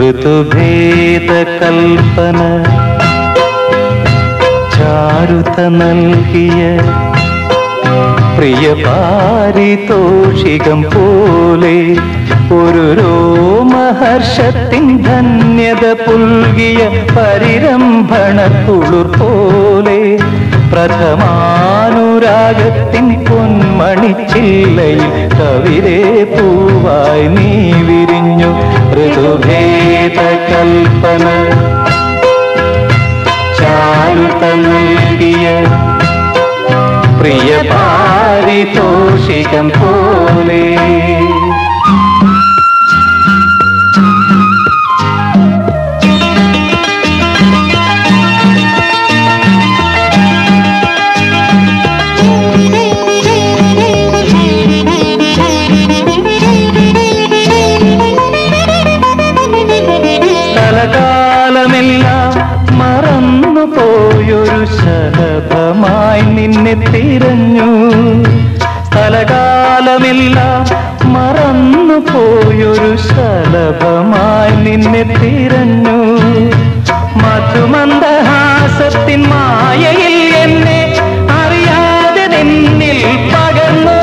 ഋതുഭേദ കൽപ്പന ചാരുത നൽകിയ പ്രിയ പാരിതോഷികം പോലെ ഒരു രോമഹർഷത്തിൻ ധന്യത പുൽകിയ പരിരംഭണ കുളിർ പോലെ പ്രഥമാനുരാഗത്തിൻ പൊന്മണിച്ചില്ലയിൽ കവിരെ പൂവായി നീ വിരിഞ്ഞു ഋതുഭേദ കൽപ്പന ചാരുത നൽകിയ പ്രിയ പാരിതോഷികം പോലെ സ്ഥലകാലമെല്ലാം മറന്നു പോയൊരു ശലഭമായി നിന്നെ തിരഞ്ഞു സ്ഥലകാലമെല്ലാം മറന്നു പോയൊരു ശലഭമായി നിന്നെ തിരഞ്ഞു മധുമന്ദഹാസത്തിൻ മായയിൽ എന്നെ അറിയാതെ നിന്നിൽ പകർന്നു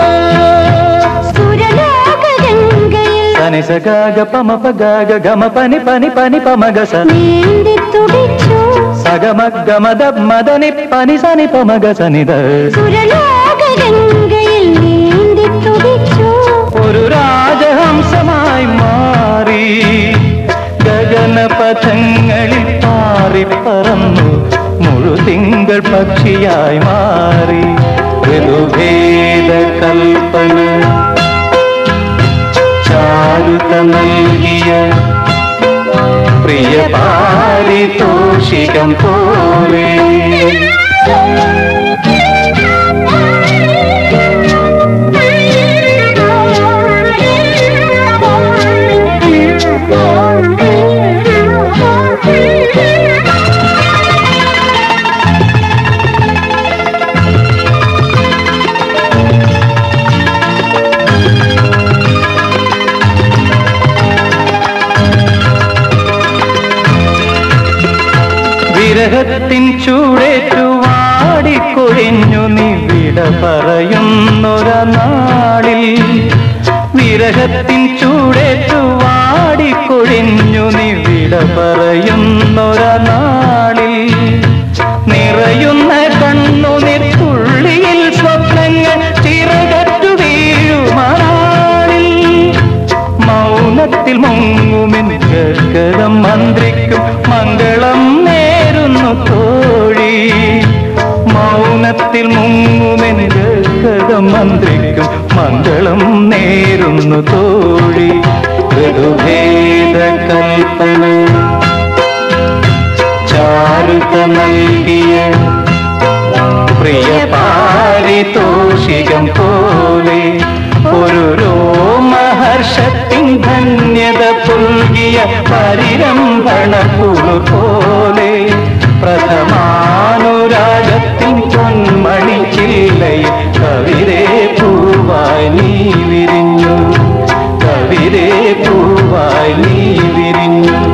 സുരലോകഗംഗയിൽ സനിസഗാഗ പമ പഗാഗ ഗമ പനി പനി പനി പമഗസ നീന്തി തുടിച്ചു സഗമ ഗമദ മദനി പനി സനി പമഗ സനിത സുരലോകഗംഗയിൽ നീന്തി തുടിച്ചു ഒരു രാജഹംസമായി മാറി ഗഗനപഥങ്ങളിൽ പാറിപ്പറന്നു മുഴുതിങ്കൾ പക്ഷിയായി മാറി ഋതുഭേദ കൽപ്പന ചാരുത നൽകിയ പ്രിയ പാരിതോഷികം പോലെ വിരഹത്തിൻ ചൂടേറ്റു വാടിക്കൊഴിഞ്ഞു നീ വിട പറയുന്നൊര നാളിൽ വിരഹത്തിൻ ചൂടേറ്റു വാടിക്കൊഴിഞ്ഞു നീ വിട പറയുന്നൊര നാളിൽ നിറയുന്ന കണ്ണുനിർ തുള്ളിയിൽ സ്വപ്നങ്ങൾ ചിറകറ്റു വീഴുമാനാളിൽ മൗനത്തിൽ മുങ്ങുമെൻ ഗർഗരം മന്ത്രിക്കും മംഗളം നേരുന്നു തോഴി മൗനത്തിൽ മുങ്ങുമെൻ ഗർഗരം മന്ത്രിക്കും മംഗളം നേരുന്നു തോഴി ഋതുഭേദ കൽപ്പന ചാരുത നൽകിയ പ്രിയ പാരിതോഷികം പോലെ ഒരു രോമഹർഷത്തിൻ ധന്യത പുൽകിയ പരിരംഭണ കുളിർ പോലെ പ്രഥമാനുരാഗത്തിൻ പൊന്മണി ചില്ലയിൽ കവിരെ പൂവായി നീ വിരിഞ്ഞു കവിരെ പൂവായി നീ വിരിഞ്ഞു